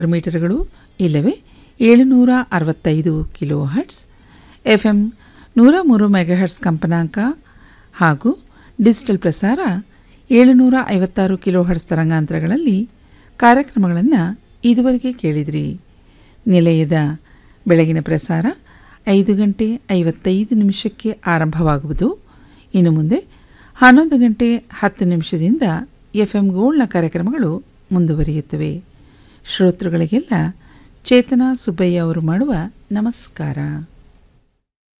ಮೀಟರ್ಗಳು ಇಲ್ಲವೇ ಏಳುನೂರ ಅರವತ್ತೈದು ಕಿಲೋ ಹರ್ಟ್ಸ್ ಎಫ್ ಎಂ ನೂರ ಮೂರು ಮೆಗಾಹರ್ಟ್ಸ್ ಕಂಪನಾಂಕ ಹಾಗೂ ಡಿಜಿಟಲ್ ಪ್ರಸಾರ ಏಳುನೂರ ಐವತ್ತಾರು ಕಿಲೋ ಹರ್ಟ್ಸ್ ತರಂಗಾಂತರಗಳಲ್ಲಿ ಕಾರ್ಯಕ್ರಮಗಳನ್ನು ಇದುವರೆಗೆ ಕೇಳಿದ್ರಿ ನಿಲಯದ ಬೆಳಗಿನ ಪ್ರಸಾರ ಐದು ಗಂಟೆ ಐವತ್ತೈದು ನಿಮಿಷಕ್ಕೆ ಆರಂಭವಾಗುವುದು ಇನ್ನು ಮುಂದೆ ಹನ್ನೊಂದು ಗಂಟೆ ಹತ್ತು ನಿಮಿಷದಿಂದ ಎಫ್ ಎಂ ಗೋಲ್ಡ್ನ ಕಾರ್ಯಕ್ರಮಗಳು ಮುಂದುವರಿಯುತ್ತವೆ ಶ್ರೋತೃಗಳಿಗೆಲ್ಲ ಚೇತನಾ ಸುಬ್ಬಯ್ಯ ಅವರು ಮಾಡುವ ನಮಸ್ಕಾರ